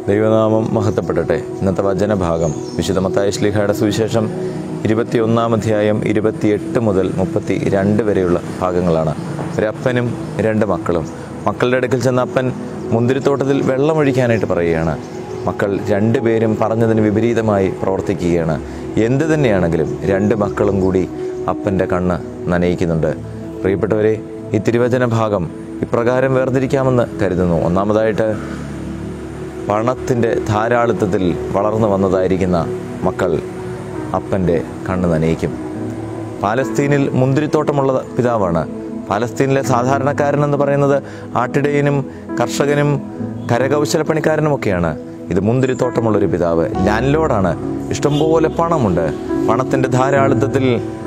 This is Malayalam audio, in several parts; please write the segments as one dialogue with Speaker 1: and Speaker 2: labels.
Speaker 1: ദൈവനാമം മഹത്വപ്പെടട്ടെ ഇന്നത്തെ വചനഭാഗം വിശുദ്ധ മത്തായ ശ്ലീഹയുടെ സുവിശേഷം ഇരുപത്തിയൊന്നാം അധ്യായം ഇരുപത്തിയെട്ട് മുതൽ മുപ്പത്തി രണ്ട് വരെയുള്ള ഭാഗങ്ങളാണ് ഒരപ്പനും രണ്ട് മക്കളും മക്കളുടെ അടുക്കൽ ചെന്ന അപ്പൻ മുന്തിരിത്തോട്ടത്തിൽ വെള്ളമൊഴിക്കാനായിട്ട് പറയുകയാണ് മക്കൾ രണ്ടുപേരും പറഞ്ഞതിന് വിപരീതമായി പ്രവർത്തിക്കുകയാണ് എന്ത് തന്നെയാണെങ്കിലും രണ്ട് മക്കളും കൂടി അപ്പൻ്റെ കണ്ണ് നനയിക്കുന്നുണ്ട് പ്രിയപ്പെട്ടവരെ ഈ തിരുവചന ഭാഗം ഇപ്രകാരം വേർതിരിക്കാമെന്ന് കരുതുന്നു ഒന്നാമതായിട്ട് പണത്തിൻ്റെ ധാരാളിത്തത്തിൽ വളർന്നു വന്നതായിരിക്കുന്ന മക്കൾ അപ്പൻ്റെ കണ്ണ് നനയിക്കും പാലസ്തീനിൽ മുന്തിരിത്തോട്ടമുള്ള പിതാവാണ് പാലസ്തീനിലെ സാധാരണക്കാരൻ എന്ന് പറയുന്നത് ആട്ടിടയനും കർഷകനും കരകൗശലപ്പണിക്കാരനുമൊക്കെയാണ് ഇത് മുന്തിരിത്തോട്ടമുള്ളൊരു പിതാവ് ലാൻഡ് ലോഡാണ് ഇഷ്ടംപോലെ പണമുണ്ട് പണത്തിൻ്റെ ധാരാളിത്തത്തിൽ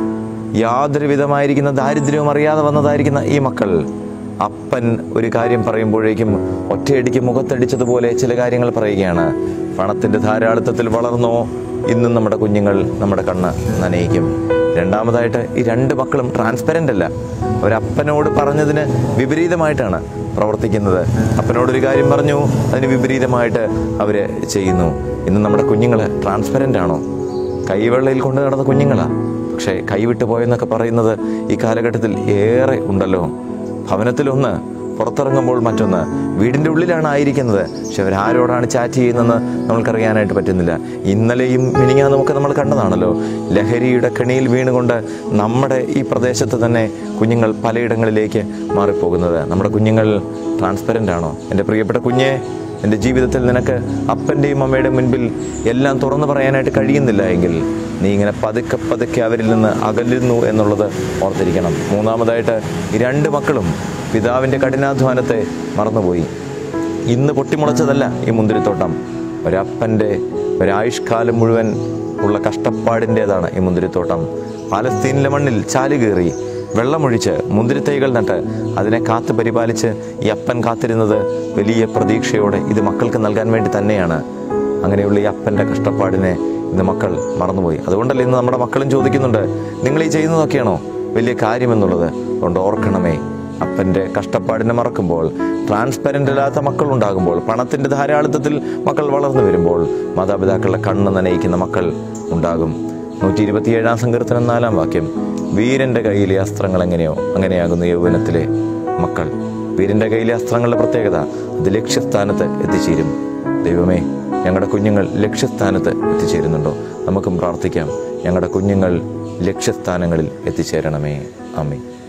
Speaker 1: യാതൊരു വിധമായിരിക്കുന്ന ദാരിദ്ര്യവും അറിയാതെ വന്നതായിരിക്കുന്ന ഈ മക്കൾ അപ്പൻ ഒരു കാര്യം പറയുമ്പോഴേക്കും ഒറ്റയടിക്ക് മുഖത്തടിച്ചതുപോലെ ചില കാര്യങ്ങൾ പറയുകയാണ് പണത്തിൻ്റെ ധാരാളിത്തത്തിൽ വളർന്നോ ഇന്നും നമ്മുടെ കുഞ്ഞുങ്ങൾ നമ്മുടെ കണ്ണ് നനയിക്കും രണ്ടാമതായിട്ട് ഈ രണ്ട് മക്കളും ട്രാൻസ്പെറൻ്റ് അല്ല ഒരപ്പനോട് പറഞ്ഞതിന് വിപരീതമായിട്ടാണ് പ്രവർത്തിക്കുന്നത് അപ്പനോടൊരു കാര്യം പറഞ്ഞു അതിന് വിപരീതമായിട്ട് അവർ ചെയ്യുന്നു ഇന്ന് നമ്മുടെ കുഞ്ഞുങ്ങൾ ട്രാൻസ്പെറൻ്റ് ആണോ കൈവെള്ളയിൽ കൊണ്ട് നടന്ന കുഞ്ഞുങ്ങളാ പക്ഷേ കൈവിട്ട് പോയെന്നൊക്കെ പറയുന്നത് ഈ കാലഘട്ടത്തിൽ ഏറെ ഉണ്ടല്ലോ ഭവനത്തിലൊന്ന് പുറത്തിറങ്ങുമ്പോൾ മറ്റൊന്ന് വീടിൻ്റെ ഉള്ളിലാണ് ആയിരിക്കുന്നത് പക്ഷെ അവരാരോടാണ് ചാറ്റ് ചെയ്യുന്നതെന്ന് നമ്മൾക്കറിയാനായിട്ട് പറ്റുന്നില്ല ഇന്നലെയും മിനിങ്ങാന്നുമൊക്കെ നമ്മൾ കണ്ടതാണല്ലോ ലഹരിയുടെ കെണിയിൽ വീണുകൊണ്ട് നമ്മുടെ ഈ പ്രദേശത്ത് തന്നെ കുഞ്ഞുങ്ങൾ പലയിടങ്ങളിലേക്ക് മാറിപ്പോകുന്നത് നമ്മുടെ കുഞ്ഞുങ്ങൾ ട്രാൻസ്പെറൻ്റ് ആണോ എൻ്റെ പ്രിയപ്പെട്ട കുഞ്ഞെ എൻ്റെ ജീവിതത്തിൽ നിനക്ക് അപ്പൻ്റെയും അമ്മയുടെയും മുൻപിൽ എല്ലാം തുറന്നു പറയാനായിട്ട് കഴിയുന്നില്ല എങ്കിൽ നീ ഇങ്ങനെ പതുക്കെ പതുക്കെ അവരിൽ നിന്ന് അകലുന്നു എന്നുള്ളത് ഓർത്തിരിക്കണം മൂന്നാമതായിട്ട് ഈ രണ്ട് മക്കളും പിതാവിൻ്റെ കഠിനാധ്വാനത്തെ മറന്നുപോയി ഇന്ന് പൊട്ടിമുളച്ചതല്ല ഈ മുന്തിരിത്തോട്ടം ഒരപ്പൻ്റെ ഒരായുഷ്കാലം മുഴുവൻ ഉള്ള കഷ്ടപ്പാടിൻ്റേതാണ് ഈ മുന്തിരിത്തോട്ടം പാലസ്തീനിലെ മണ്ണിൽ ചാലുകീറി വെള്ളമൊഴിച്ച് മുന്തിരിത്തൈകൾ നട്ട് അതിനെ കാത്തു പരിപാലിച്ച് ഈ അപ്പൻ കാത്തിരുന്നത് വലിയ പ്രതീക്ഷയോടെ ഇത് മക്കൾക്ക് നൽകാൻ വേണ്ടി തന്നെയാണ് അങ്ങനെയുള്ള ഈ അപ്പൻ്റെ കഷ്ടപ്പാടിനെ ഇന്ന് മക്കൾ മറന്നുപോയി അതുകൊണ്ടല്ലേ ഇന്ന് നമ്മുടെ മക്കളും ചോദിക്കുന്നുണ്ട് നിങ്ങൾ ഈ ചെയ്യുന്നതൊക്കെയാണോ വലിയ കാര്യമെന്നുള്ളത് അതുകൊണ്ട് ഓർക്കണമേ അപ്പൻ്റെ കഷ്ടപ്പാടിനെ മറക്കുമ്പോൾ ട്രാൻസ്പെറൻ്റ് അല്ലാത്ത മക്കൾ ഉണ്ടാകുമ്പോൾ പണത്തിൻ്റെ ധാരാളിത്തത്തിൽ മക്കൾ വളർന്നു വരുമ്പോൾ മാതാപിതാക്കളുടെ കണ്ണ് നനയിക്കുന്ന മക്കൾ ഉണ്ടാകും നൂറ്റി ഇരുപത്തിയേഴാം സങ്കീർത്തനം നാലാം വാക്യം വീരന്റെ കയ്യിലെ അസ്ത്രങ്ങൾ എങ്ങനെയോ അങ്ങനെയാകുന്നു യൗവനത്തിലെ മക്കൾ വീരന്റെ കയ്യിലെ അസ്ത്രങ്ങളുടെ പ്രത്യേകത അത് ലക്ഷ്യസ്ഥാനത്ത് എത്തിച്ചേരും ദൈവമേ ഞങ്ങളുടെ കുഞ്ഞുങ്ങൾ ലക്ഷ്യസ്ഥാനത്ത് എത്തിച്ചേരുന്നുണ്ടോ നമുക്കും പ്രാർത്ഥിക്കാം ഞങ്ങളുടെ കുഞ്ഞുങ്ങൾ ലക്ഷ്യസ്ഥാനങ്ങളിൽ എത്തിച്ചേരണമേ അമ്മേ